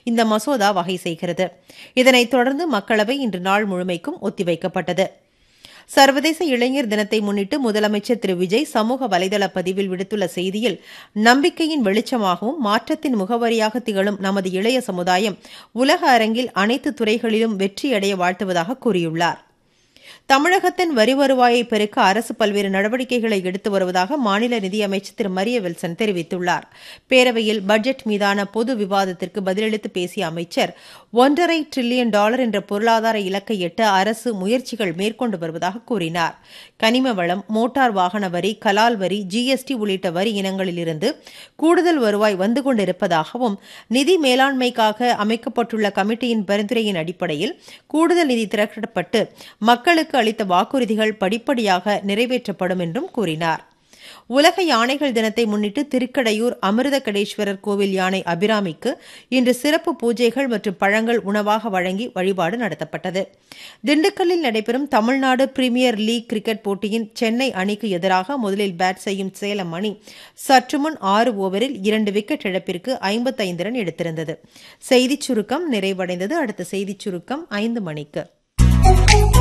இந்த மசோதா வகை செய்கிறது இதனைத் தொடர்ந்து மக்களவை இன்று நாள் முழுமைக்கும் ஒத்திவைக்கப்பட்டது சர்வதேச இளைஞர் தினத்தை முன்னிட்டு முதலமைச்சர் திரு விஜய் சமூக வலைதள பதிவில் விடுத்துள்ள செய்தியில் நம்பிக்கையின் வெளிச்சமாகவும் மாற்றத்தின் முகவரியாக திகழும் நமது இளைய சமுதாயம் உலக அரங்கில் அனைத்து துறைகளிலும் வெற்றியடைய வாழ்த்துவதாக கூறியுள்ளார் தமிழகத்தின் வரி வருவாயை பெருக்க அரசு பல்வேறு நடவடிக்கைகளை எடுத்து வருவதாக மாநில நிதியமைச்சர் திரு மரிய வில்சன் தெரிவித்துள்ளார் பேரவையில் பட்ஜெட் மீதான பொது விவாதத்திற்கு பதிலளித்து பேசிய அமைச்சர் ஒன்றரை டிரில்லியன் டாலர் என்ற பொருளாதார இலக்கை எட்ட அரசு முயற்சிகள் மேற்கொண்டு வருவதாக கூறினார் கனிம வளம் மோட்டார் வாகன வரி கலால் வரி ஜிஎஸ்டி உள்ளிட்ட வரி இனங்களிலிருந்து கூடுதல் வருவாய் வந்து கொண்டிருப்பதாகவும் நிதி மேலாண்மைக்காக அமைக்கப்பட்டுள்ள கமிட்டியின் பரிந்துரையின் அடிப்படையில் கூடுதல் நிதி திரட்டப்பட்டு மக்களுக்கு அளித்த வாக்குறுதிகள் படிப்படியாக நிறைவேற்றப்படும் என்றும் கூறினார் உலக யானைகள் தினத்தை முன்னிட்டு திருக்கடையூர் அமிர்தகடேஸ்வரர் கோவில் யானை அபிராமிக்கு இன்று சிறப்பு பூஜைகள் மற்றும் பழங்கள் உணவாக வழங்கி வழிபாடு நடத்தப்பட்டது திண்டுக்கல்லில் நடைபெறும் தமிழ்நாடு பிரீமியர் லீக் கிரிக்கெட் போட்டியின் சென்னை அணிக்கு எதிராக முதலில் பேட் செய்யும் சேலம் அணி சற்று முன் ஆறு ஓவரில் இரண்டு விக்கெட் இழப்பிற்கு ஐம்பத்தைந்து ரன் எடுத்திருந்தது செய்திச் சுருக்கம் நிறைவடைந்தது அடுத்த செய்திச் சுருக்கம் ஐந்து மணிக்கு